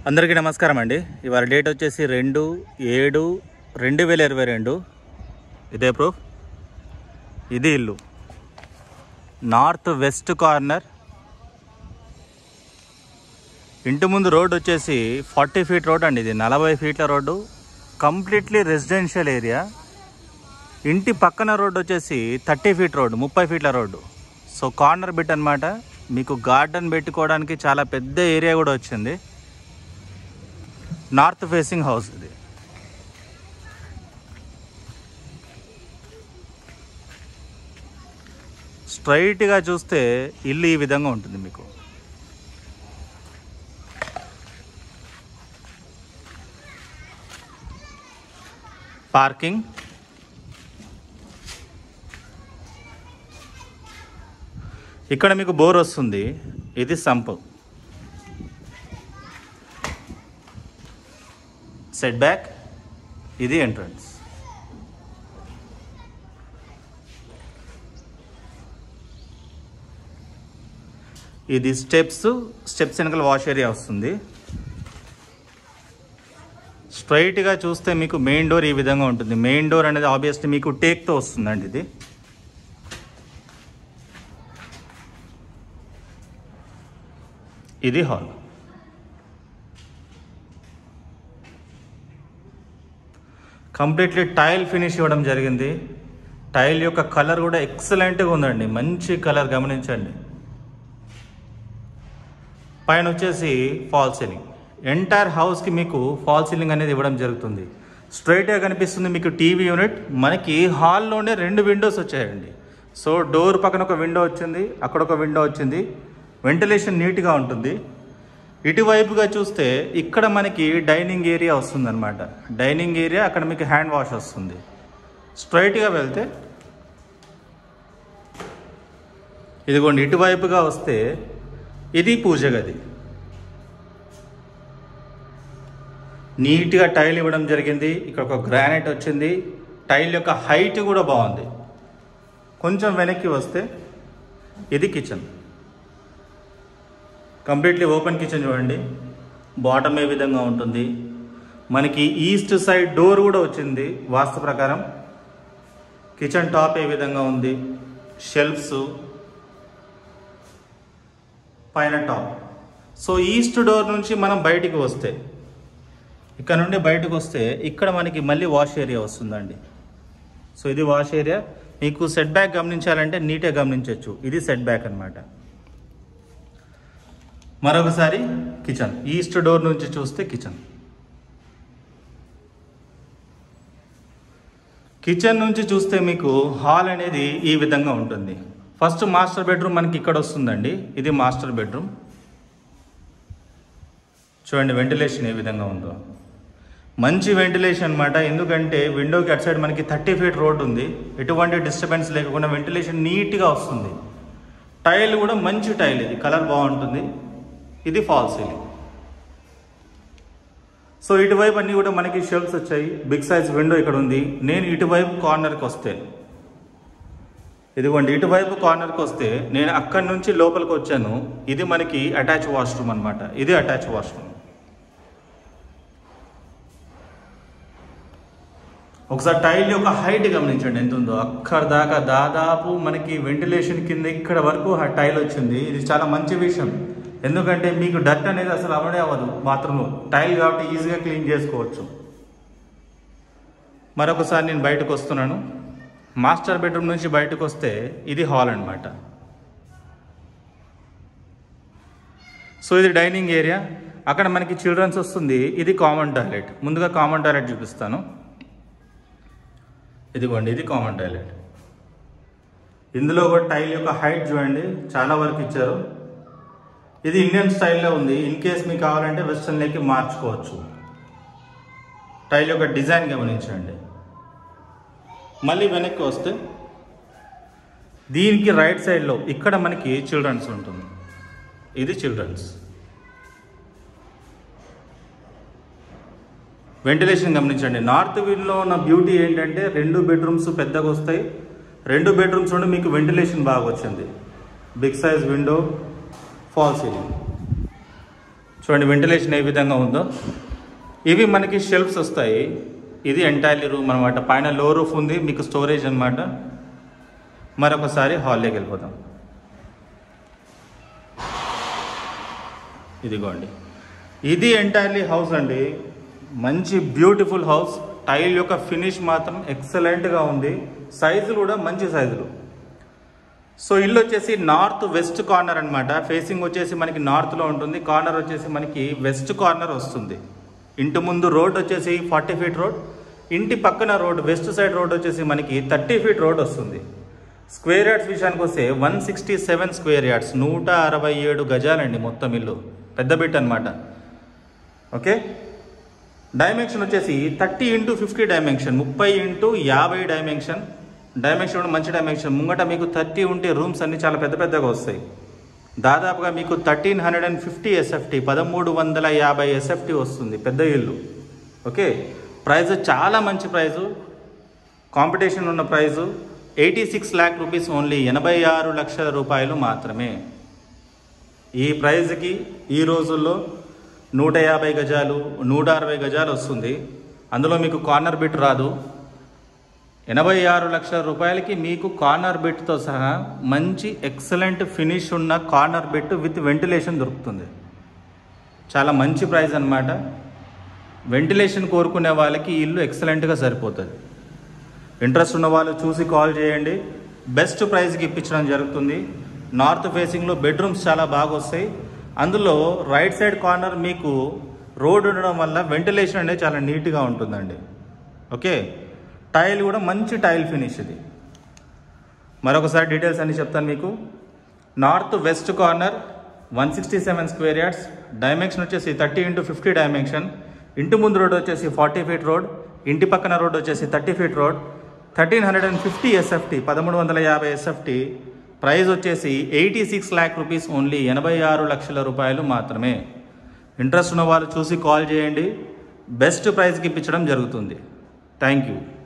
అందరికీ నమస్కారం అండి ఇవాళ డేట్ వచ్చేసి రెండు ఏడు రెండు వేల ఇరవై రెండు ఇదే ప్రూఫ్ ఇది ఇల్లు నార్త్ వెస్ట్ కార్నర్ ఇంటి ముందు రోడ్ వచ్చేసి ఫార్టీ ఫీట్ రోడ్ అండి ఇది నలభై ఫీట్ల రోడ్డు కంప్లీట్లీ రెసిడెన్షియల్ ఏరియా ఇంటి పక్కన రోడ్ వచ్చేసి థర్టీ ఫీట్ రోడ్ ముప్పై ఫీట్ల రోడ్డు సో కార్నర్ బిట్ అనమాట మీకు గార్డెన్ పెట్టుకోవడానికి చాలా పెద్ద ఏరియా కూడా వచ్చింది నార్త్ ఫేసింగ్ హౌస్ ఇది స్ట్రైట్గా చూస్తే ఇల్లు ఈ విధంగా ఉంటుంది మీకు పార్కింగ్ ఇక్కడ మీకు బోర్ వస్తుంది ఇది సంప్ సెట్ బ్యాక్ ఇది ఎంట్రన్స్ ఇది స్టెప్స్ స్టెప్స్ వెనకాల వాష్ ఏరియా వస్తుంది స్ట్రైట్గా చూస్తే మీకు మెయిన్ డోర్ ఈ విధంగా ఉంటుంది మెయిన్ డోర్ అనేది ఆబ్వియస్లీ మీకు టేక్తో వస్తుందండి ఇది ఇది హాల్ కంప్లీట్లీ టైల్ ఫినిష్ ఇవ్వడం జరిగింది టైల్ యొక్క కలర్ కూడా ఎక్సలెంట్గా ఉందండి మంచి కలర్ గమనించండి పైన వచ్చేసి ఫాల్ సీలింగ్ ఎంటైర్ హౌస్కి మీకు ఫాల్ సీలింగ్ అనేది ఇవ్వడం జరుగుతుంది స్ట్రైట్గా కనిపిస్తుంది మీకు టీవీ యూనిట్ మనకి హాల్లోనే రెండు విండోస్ వచ్చాయండి సో డోర్ పక్కన ఒక విండో వచ్చింది అక్కడ ఒక విండో వచ్చింది వెంటిలేషన్ నీట్గా ఉంటుంది ఇటువైపుగా చూస్తే ఇక్కడ మనకి డైనింగ్ ఏరియా వస్తుందన్నమాట డైనింగ్ ఏరియా అక్కడ మీకు హ్యాండ్ వాష్ వస్తుంది స్ట్రైట్గా వెళ్తే ఇదిగోండి ఇటువైపుగా వస్తే ఇది పూజ గది నీట్గా టైల్ ఇవ్వడం జరిగింది ఇక్కడ ఒక గ్రానైట్ వచ్చింది టైల్ యొక్క హైట్ కూడా బాగుంది కొంచెం వెనక్కి వస్తే ఇది కిచెన్ కంప్లీట్లీ ఓపెన్ కిచెన్ చూడండి బాటమ్ ఏ విధంగా ఉంటుంది మనకి ఈస్ట్ సైడ్ డోర్ కూడా వచ్చింది వాస్తు ప్రకారం కిచెన్ టాప్ ఏ విధంగా ఉంది షెల్ఫ్స్ పైన టాప్ సో ఈస్ట్ డోర్ నుంచి మనం బయటికి వస్తే ఇక్కడ నుండి బయటకు వస్తే ఇక్కడ మనకి మళ్ళీ వాష్ ఏరియా వస్తుందండి సో ఇది వాష్ ఏరియా మీకు సెట్ బ్యాక్ గమనించాలంటే నీట్గా గమనించవచ్చు ఇది సెట్ బ్యాక్ అనమాట మరొకసారి కిచెన్ ఈస్ట్ డోర్ నుంచి చూస్తే కిచెన్ కిచెన్ నుంచి చూస్తే మీకు హాల్ అనేది ఈ విధంగా ఉంటుంది ఫస్ట్ మాస్టర్ బెడ్రూమ్ మనకి ఇక్కడ వస్తుందండి ఇది మాస్టర్ బెడ్రూమ్ చూడండి వెంటిలేషన్ ఏ విధంగా ఉందో మంచి వెంటిలేషన్ అనమాట ఎందుకంటే విండోకి అటు సైడ్ మనకి థర్టీ ఫీట్ రోడ్ ఉంది ఎటువంటి డిస్టర్బెన్స్ లేకుండా వెంటిలేషన్ నీట్గా వస్తుంది టైల్ కూడా మంచి టైల్ ఇది కలర్ బాగుంటుంది ఇది ఫాల్ సీలింగ్ సో ఇటువైపు అన్నీ కూడా మనకి షెల్ఫ్స్ వచ్చాయి బిగ్ సైజ్ విండో ఇక్కడ ఉంది నేను ఇటువైపు కార్నర్కి వస్తే ఇదిగోండి ఇటువైపు కార్నర్కి వస్తే నేను అక్కడి నుంచి లోపలికి వచ్చాను ఇది మనకి అటాచ్ వాష్రూమ్ అనమాట ఇది అటాచ్ వాష్రూమ్ ఒకసారి టైల్ యొక్క హైట్ గమనించండి ఎంత ఉందో అక్కడ దాకా దాదాపు మనకి వెంటిలేషన్ కింద ఇక్కడ వరకు ఆ టైల్ వచ్చింది ఇది చాలా మంచి విషయం ఎందుకంటే మీకు డట్ అనేది అసలు అవడే అవ్వదు బాత్రూంలో టైల్ కాబట్టి ఈజీగా క్లీన్ చేసుకోవచ్చు మరొకసారి నేను బయటకు వస్తున్నాను మాస్టర్ బెడ్రూమ్ నుంచి బయటకు వస్తే ఇది హాల్ అనమాట సో ఇది డైనింగ్ ఏరియా అక్కడ మనకి చిల్డ్రన్స్ వస్తుంది ఇది కామన్ టాయిలెట్ ముందుగా కామన్ టాయిలెట్ చూపిస్తాను ఇదిగోండి ఇది కామన్ టాయిలెట్ ఇందులో కూడా టైల్ యొక్క హైట్ చూడండి చాలా వరకు ఇచ్చారు ఇది ఇండియన్ స్టైల్లో ఉంది ఇన్ కేస్ మీకు కావాలంటే వెస్ట్రన్లోకి మార్చుకోవచ్చు టైల్ యొక్క డిజైన్ గమనించండి మళ్ళీ వెనక్కి వస్తే దీనికి రైట్ సైడ్లో ఇక్కడ మనకి చిల్డ్రన్స్ ఉంటుంది ఇది చిల్డ్రన్స్ వెంటిలేషన్ గమనించండి నార్త్ విండ్లో ఉన్న బ్యూటీ ఏంటంటే రెండు బెడ్రూమ్స్ పెద్దగా వస్తాయి రెండు బెడ్రూమ్స్ నుండి మీకు వెంటిలేషన్ బాగా వచ్చింది big size window fall ceiling చూడండి వెంటిలేషన్ ఏ విధంగా ఉందో ఇవి మనకి షెల్ఫ్స్ వస్తాయి ఇది ఎంటైర్లీ రూమ్ అనమాట పైన లో రూఫ్ ఉంది మీకు స్టోరేజ్ అనమాట మరొకసారి హాల్లోకి వెళ్ళిపోదాం ఇదిగోండి ఇది ఎంటైర్లీ హౌస్ అండి మంచి బ్యూటిఫుల్ హౌస్ టైల్ యొక్క ఫినిష్ మాత్రం ఎక్సలెంట్గా ఉంది సైజులు కూడా మంచి సైజులు సో ఇల్లు వచ్చేసి నార్త్ వెస్ట్ కార్నర్ అన్నమాట ఫేసింగ్ వచ్చేసి మనకి నార్త్లో ఉంటుంది కార్నర్ వచ్చేసి మనకి వెస్ట్ కార్నర్ వస్తుంది ఇంటి ముందు రోడ్ వచ్చేసి ఫార్టీ ఫీట్ రోడ్ ఇంటి పక్కన రోడ్ వెస్ట్ సైడ్ రోడ్ వచ్చేసి మనకి థర్టీ ఫీట్ రోడ్ వస్తుంది స్క్వేర్ యార్డ్స్ విషయానికి వస్తే one sixty seven square yards నూట అరవై ఏడు గజాలండి మొత్తం ఇల్లు పెద్ద బిట్ అనమాట ఓకే డైమెన్షన్ వచ్చేసి థర్టీ ఇంటూ ఫిఫ్టీ డైమెన్షన్ ముప్పై ఇంటూ యాభై డైమెన్షన్ డైమెన్షన్ కూడా మంచి డైమెన్షన్ ముంగట మీకు థర్టీ ఉంటే రూమ్స్ అన్ని చాలా పెద్ద పెద్దగా వస్తాయి దాదాపుగా మీకు thirteen hundred and fifty SFT పదమూడు వందల యాభై ఎస్ఎఫ్టీ వస్తుంది పెద్ద ఇల్లు ఓకే ప్రైస్ చాలా మంచి ప్రైజు కాంపిటీషన్ ఉన్న price eighty six lakh rupees only ఎనభై ఆరు లక్షల రూపాయలు మాత్రమే ఈ ప్రైజ్కి ఈ రోజుల్లో నూట యాభై గజాలు నూట అరవై గజాలు వస్తుంది అందులో మీకు కార్నర్ బిట్ రాదు ఎనభై ఆరు లక్షల రూపాయలకి మీకు కార్నర్ బిట్తో సహా మంచి ఎక్సలెంట్ ఫినిష్ ఉన్న కార్నర్ బిట్ విత్ వెంటిలేషన్ దొరుకుతుంది చాలా మంచి ప్రైస్ అన్నమాట వెంటిలేషన్ కోరుకునే వాళ్ళకి ఈ ఇల్లు ఎక్సలెంట్గా సరిపోతుంది ఇంట్రెస్ట్ ఉన్న వాళ్ళు చూసి కాల్ చేయండి బెస్ట్ ప్రైస్కి ఇప్పించడం జరుగుతుంది నార్త్ ఫేసింగ్లో బెడ్రూమ్స్ చాలా బాగా వస్తాయి అందులో రైట్ సైడ్ కార్నర్ మీకు రోడ్ ఉండడం వల్ల వెంటిలేషన్ అనేది చాలా నీట్గా ఉంటుందండి ఓకే టైల్ కూడా మంచి టైల్ ఫినిష్ ఇది మరొకసారి డీటెయిల్స్ అన్ని చెప్తాను మీకు north west corner one sixty seven square yards dimension వచ్చేసి థర్టీ ఇంటూ ఫిఫ్టీ డైమెన్షన్ ఇంటి ముందు రోడ్ వచ్చేసి ఫార్టీ ఫీట్ రోడ్ ఇంటి పక్కన రోడ్ వచ్చేసి thirty feet road thirteen hundred and fifty SFT పదమూడు వందల యాభై ఎస్ఎఫ్టీ ప్రైస్ వచ్చేసి eighty six lakh rupees only ఎనభై ఆరు లక్షల రూపాయలు మాత్రమే ఇంట్రెస్ట్ ఉన్న వాళ్ళు చూసి కాల్ చేయండి బెస్ట్ ప్రైస్కి ఇప్పించడం జరుగుతుంది థ్యాంక్ యూ